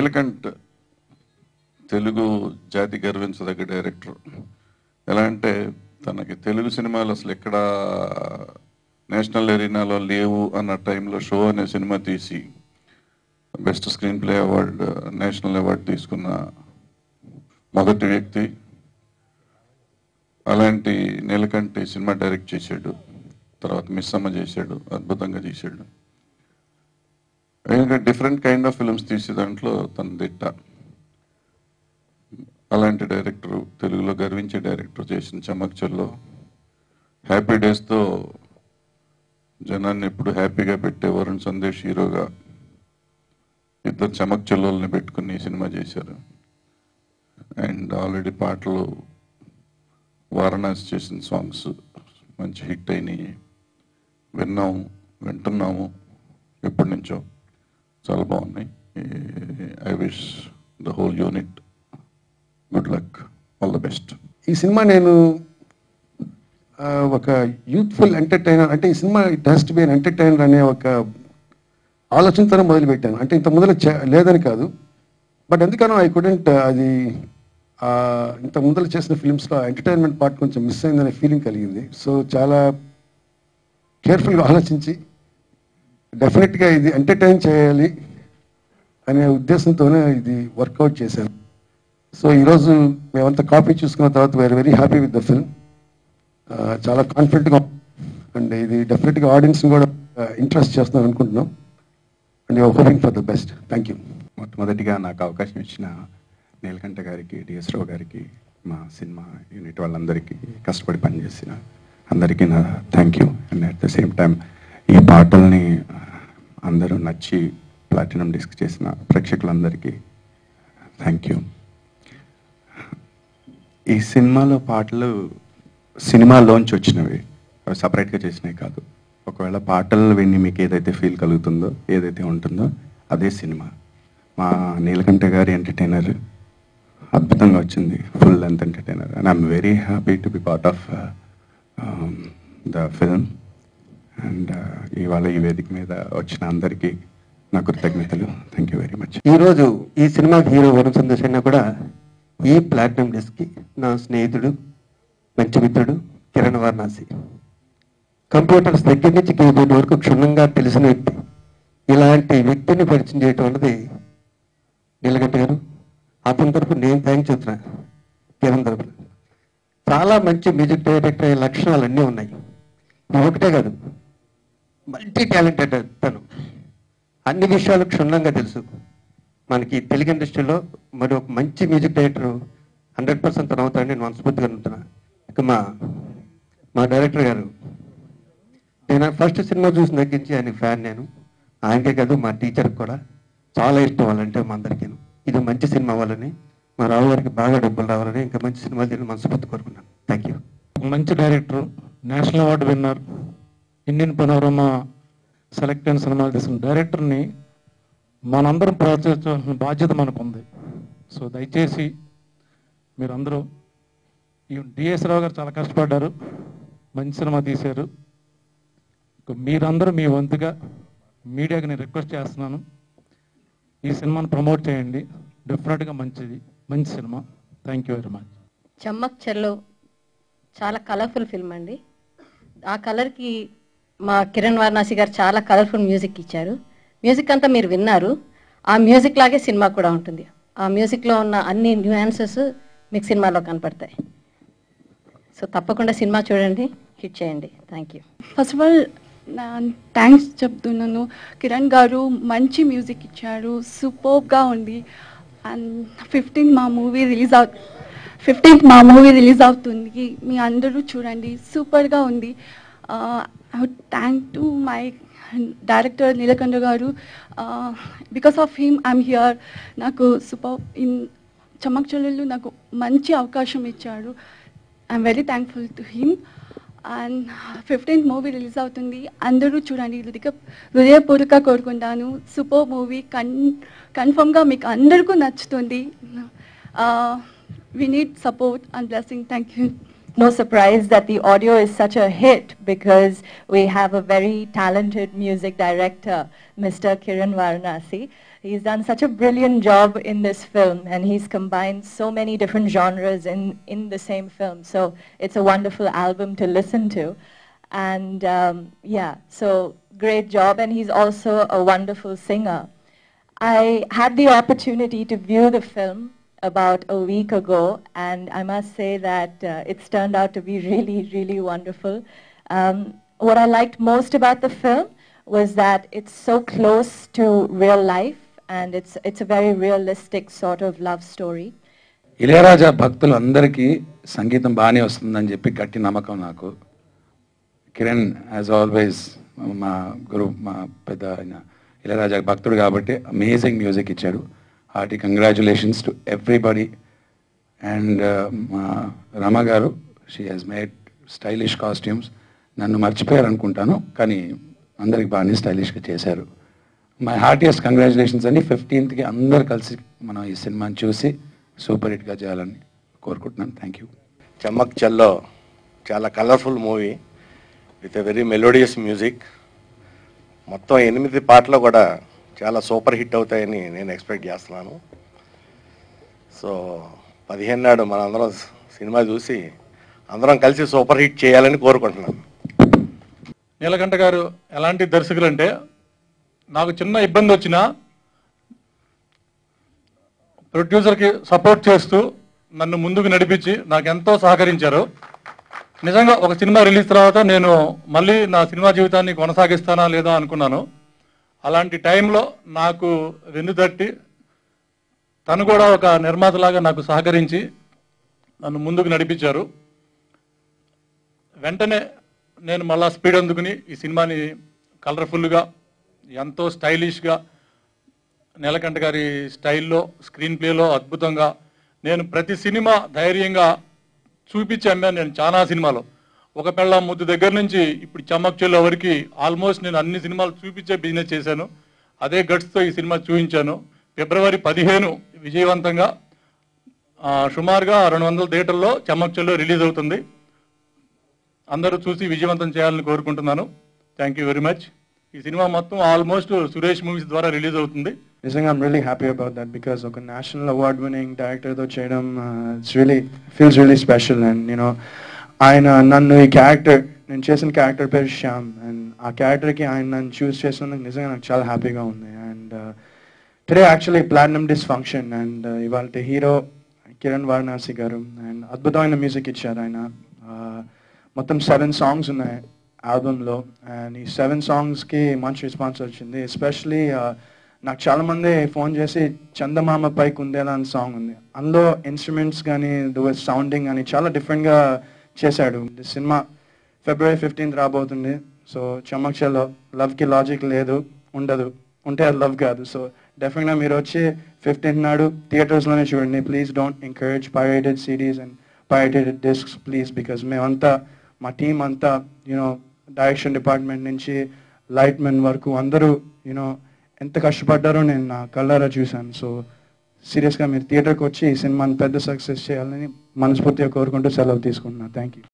నీలకంఠ్ తెలుగు జాతి గర్వించదగ్గ డైరెక్టర్ ఎలా అంటే తనకి తెలుగు సినిమాలు అసలు ఎక్కడ నేషనల్ ఎరీనాలో లేవు అన్న టైంలో షో అనే సినిమా తీసి best screenplay award national award తీసుకున్న మొదటి వ్యక్తి అలాంటి నీలకంఠి సినిమా డైరెక్ట్ చేశాడు తర్వాత మిస్ అమ్మ చేశాడు అద్భుతంగా చేశాడు ఇంకా డిఫరెంట్ కైండ్ ఆఫ్ ఫిల్మ్స్ తీసే దాంట్లో తన దిట్ట అలాంటి డైరెక్టర్ తెలుగులో గర్వించే డైరెక్టర్ చేసిన చమక్చల్లో హ్యాపీ డేస్తో జనాన్ని ఎప్పుడు హ్యాపీగా పెట్టే వరుణ్ సందేశ్ హీరోగా ఇద్దరు చమక్ చెల్లెల్ని పెట్టుకుని ఈ సినిమా చేశారు అండ్ ఆల్రెడీ పాటలు వారణాసి చేసిన సాంగ్స్ మంచి హిట్ అయినాయి విన్నాము వింటున్నాము ఎప్పటి నుంచో చాలా బాగున్నాయి I wish the whole unit good luck all the best ఈ సినిమా నేను ఆ, ఒక యూత్ఫుల్ ఎంటర్టైనర్ అంటే ఈ సినిమా it has to be an entertainer అనే ఒక ఆలోచనతోనే మొదలుపెట్టాను అంటే ఇంత మొదలు చే- లేదని కాదు బట్ ఎందుకనో ఐ కుడెంట్ అది ఆ, ఇంత ముందర చేసిన ఫిల్మ్స్లో ఎంటర్టైన్మెంట్ పార్ట్ కొంచెం మిస్ అయిందనే ఫీలింగ్ కలిగింది సో చాలా కేర్ఫుల్గా ఆలోచించి డెఫినెట్గా ఇది ఎంటర్టైన్ చేయాలి అనే ఉద్దేశంతోనే ఇది వర్కౌట్ చేశాను సో ఈరోజు మేమంతా కాపీ చూసుకున్న తర్వాత we're very happy with the film చాలా కాన్ఫిడెంట్గా అండ్ ఇది డెఫినెట్గా ఆడియన్స్ని కూడా ఇంట్రెస్ట్ చేస్తున్నాను అనుకుంటున్నాం and you're hoping for the best thank you మొట్టమొదటిగా నాకు అవకాశం ఇచ్చిన నీలకంఠ గారికి డిఎస్ రావు గారికి మా సినిమా యూనిట్ వాళ్ళందరికీ కష్టపడి పనిచేసిన అందరికీ నా thank you and at the same time ఈ పాటల్ని ఆ, అందరూ నచ్చి ప్లాటినం డిస్క్ చేసిన ప్రేక్షకులందరికీ థ్యాంక్ యూ ఈ సినిమాలో పాటలు సినిమాలోంచి వచ్చినవి అవి సపరేట్గా చేసినవి కాదు ఒకవేళ పాటలు విని మీకు ఏదైతే ఫీల్ కలుగుతుందో ఏదైతే ఉంటుందో అదే సినిమా మా నీలకంఠ గారి ఎంటర్టైనర్ అద్భుతంగా వచ్చింది full length entertainer and I'm very happy to be part of the film and ఇవాళ ఈ వేదిక మీద వచ్చిన అందరికీ నా కృతజ్ఞతలు థ్యాంక్ యూ వెరీ మచ్ ఈరోజు ఈ సినిమాకి హీరో వరుణ్ సందేశ్ అయినా కూడా ఈ ప్లాటినం డిస్క్కి నా స్నేహితుడు మంచి మిత్రుడు కిరణ్ వారణాసి కంప్యూటర్స్ దగ్గర నుంచి కీబోర్డ్ వరకు క్షుణ్ణంగా తెలిసిన వ్యక్తి ఇలాంటి వ్యక్తిని పరిచయం చేయటం అన్నది నీలగంట గారు అతని తరపు నేను థ్యాంక్ చెప్తున్నా కిరణ్ తరపున చాలా మంచి మ్యూజిక్ డైరెక్టర్ అయ్యే లక్షణాలు అన్నీ ఉన్నాయి ఇది ఒకటే కాదు మల్టీ టాలెంటెడ్ తను అన్ని విషయాలు క్షుణ్ణంగా తెలుసు మనకి తెలుగు ఇండస్ట్రీలో మరి ఒక మంచి మ్యూజిక్ డైరెక్టర్ హండ్రెడ్ పర్సెంట్ తను అవుతాడని నేను మనస్ఫూర్తిగా అనుకుంటున్నా ఇక మా మా డైరెక్టర్ గారు నేను ఫస్ట్ సినిమా చూసిన దగ్గర నుంచి ఆయన ఫ్యాన్ నేను ఆయనకే కాదు మా టీచర్కి కూడా చాలా ఇష్టం వాళ్ళంటే మా అందరికీ ఇది మంచి సినిమా అవ్వాలని మా రావు గారికి బాగా డబ్బులు రావాలని ఇంకా మంచి సినిమా తీయాలని మనస్ఫూర్తి కోరుకున్నాను థ్యాంక్ యూ మంచి director national award winner Indian Panorama select అయిన సినిమాలు తీసిన డైరెక్టర్ని మనందరం ప్రోత్సహించాల్సిన బాధ్యత మనకు ఉంది సో దయచేసి మీరందరూ ఈ డిఎస్ రావు గారు చాలా కష్టపడ్డారు మంచి సినిమా తీశారు ఇక మీరందరూ మీ వంతుగా మీడియాకి నేను రిక్వెస్ట్ చేస్తున్నాను ఈ సినిమాను ప్రమోట్ చేయండి డెఫినెట్గా మంచిది మంచి సినిమా thank you very much Chammak Challo చాలా కలర్ఫుల్ ఫిల్మ్ అండి ఆ కలర్కి మా కిరణ్ వారణాసి గారు చాలా కలర్ఫుల్ మ్యూజిక్ ఇచ్చారు మ్యూజిక్ అంతా మీరు విన్నారు ఆ మ్యూజిక్ లాగే సినిమా కూడా ఉంటుంది ఆ మ్యూజిక్లో ఉన్న అన్ని న్యూయాన్సెస్ మీకు సినిమాలో కనపడతాయి సో తప్పకుండా సినిమా చూడండి హిట్ చేయండి thank you first of all thanks చెప్తున్నాను కిరణ్ గారు మంచి మ్యూజిక్ ఇచ్చారు సూపర్గా ఉంది అండ్ ఫిఫ్టీన్త్ మా మూవీ రిలీజ్ అవు ఫిఫ్టీన్త్ మా మూవీ రిలీజ్ అవుతుంది మీ అందరూ చూడండి సూపర్గా ఉంది I would thank to my director Neelakanta garu because of him I'm here నాకు సూపర్ ఇన్ చమక్ చెల్లెళ్ళు నాకు మంచి అవకాశం ఇచ్చాడు I'm very thankful to him and fifteenth movie release అవుతుంది అందరూ చూడండి హృదయ హృదయపూర్వక కోరుకుంటాను సూపర్ మూవీ కన్ కన్ఫర్మ్గా మీకు అందరికీ నచ్చుతుంది we need support and blessing thank you no surprise that the audio is such a hit because we have a very talented music director, Mr. Kiran Varanasi. He's done such a brilliant job in this film and he's combined so many different genres in, in the same film. So it's a wonderful album to listen to. And um, yeah, so great job. And he's also a wonderful singer. I had the opportunity to view the film about a week ago, and I must say that uh, it's turned out to be really, really wonderful. Um, what I liked most about the film was that it's so close to real life, and it's, it's a very realistic sort of love story. Ilaiyaraaja భక్తులు అందరికీ సంగీతం బాగానే వస్తుందని చెప్పి గట్టి నమ్మకం నాకు Kiran as always మా గురు మా పెద్ద ఆయన ఇళయరాజా భక్తుడు కాబట్టి అమేజింగ్ మ్యూజిక్ ఇచ్చాడు hearty congratulations to everybody and మా Rama garu she has made stylish costumes నన్ను మర్చిపోయారు అనుకుంటాను కానీ అందరికి బాగానే స్టైలిష్గా చేశారు మై హార్టియస్ట్ కంగ్రాచులేషన్స్ అని ఫిఫ్టీన్త్కి అందరు కలిసి మనం ఈ సినిమాని చూసి సూపర్ హిట్గా చేయాలని కోరుకుంటున్నాను థ్యాంక్ యూ చమ్మక్ చల్లో చాలా colourful movie with a very melodious music మొత్తం ఎనిమిది పాటలు కూడా చాలా సూపర్ హిట్ అవుతాయని నేను ఎక్స్పెక్ట్ చేస్తున్నాను సో పదిహేను నాడు మనందరం సినిమా చూసి అందరం కలిసి సూపర్ హిట్ చేయాలని కోరుకుంటున్నాను నీలకంఠ గారు ఎలాంటి దర్శకులు అంటే నాకు చిన్న ఇబ్బంది వచ్చినా ప్రొడ్యూసర్కి సపోర్ట్ చేస్తూ నన్ను ముందుకు నడిపించి నాకు ఎంతో సహకరించారు నిజంగా ఒక సినిమా రిలీజ్ తర్వాత నేను మళ్ళీ నా సినిమా జీవితాన్ని కొనసాగిస్తానా లేదా అనుకున్నాను అలాంటి టైంలో నాకు వెన్నుదట్టి తను కూడా ఒక నిర్మాతలాగా నాకు సహకరించి నన్ను ముందుకు నడిపించారు వెంటనే నేను మళ్ళా స్పీడ్ అందుకుని ఈ సినిమాని కలర్ఫుల్గా ఎంతో స్టైలిష్గా నీలకంఠ గారి స్టైల్లో స్క్రీన్ ప్లేలో అద్భుతంగా నేను ప్రతి సినిమా ధైర్యంగా చూపించి అమ్మాను నేను చాలా సినిమాలో ఒక పెళ్ళ ముద్దు దగ్గర నుంచి ఇప్పుడు చమ్మక్ చెల్లు వరకు ఆల్మోస్ట్ నేను అన్ని సినిమాలు చూపించే బిజినెస్ చేశాను అదే గట్స్తో ఈ సినిమా చూపించాను ఫిబ్రవరి పదిహేను విజయవంతంగా ఆ, సుమారుగా రెండు వందల థియేటర్లో చమ్మక్ చెల్లు రిలీజ్ అవుతుంది అందరూ చూసి విజయవంతం చేయాలని కోరుకుంటున్నాను థ్యాంక్ యూ వెరీ మచ్ ఈ సినిమా మొత్తం ఆల్మోస్ట్ సురేష్ మూవీస్ ద్వారా రిలీజ్ అవుతుంది నిజంగా I'm really happy about that because ఒక నేషనల్ అవార్డ్ వినింగ్ డైరెక్టర్తో చేయడం it's really feels really special and నేను ఆయన నన్ను ఈ క్యారెక్టర్ నేను చేసిన క్యారెక్టర్ పేరు శ్యామ్ అండ్ ఆ క్యారెక్టర్కి ఆయన నన్ను చూస్ చేసినందుకు నిజంగా నాకు చాలా హ్యాపీగా ఉంది and today actually platinum disc function and ఇవాళ హీరో కిరణ్ వారణాసి గారు అండ్ అద్భుతమైన మ్యూజిక్ ఇచ్చారు ఆయన Uh, మొత్తం సెవెన్ సాంగ్స్ ఉన్నాయి ఆల్బంలో అండ్ ఈ సెవెన్ సాంగ్స్కి మంచి రెస్పాన్స్ వచ్చింది ఎస్పెషలీ నాకు చాలా మంది ఫోన్ చేసి చందమామ పైకి ఉందేలా అని సాంగ్ ఉంది అందులో ఇన్స్ట్రుమెంట్స్ కానీ సౌండింగ్ కానీ చాలా డిఫరెంట్గా చేశాడు ఈ సినిమా ఫిబ్రవరి ఫిఫ్టీన్త్ రాబోతుంది సో చమక్షలో లవ్కి లాజిక్ లేదు ఉండదు ఉంటే అది లవ్ కాదు సో డెఫినెట్గా మీరు వచ్చి ఫిఫ్టీన్త్ నాడు థియేటర్స్లోనే చూడండి please don't encourage pirated CDs and pirated discs please because మేమంతా మా టీం అంతా యూనో డైరెక్షన్ డిపార్ట్మెంట్ నుంచి లైట్ మెన్ వరకు అందరూ యూనో ఎంత కష్టపడ్డారో నేను నా కళ్ళారా చూశాను సో సీరియస్గా మీరు థియేటర్కి వచ్చి ఈ సినిమాని పెద్ద సక్సెస్ చేయాలని మనస్ఫూర్తిగా కోరుకుంటూ సెలవు తీసుకుంటున్నాను థ్యాంక్ యూ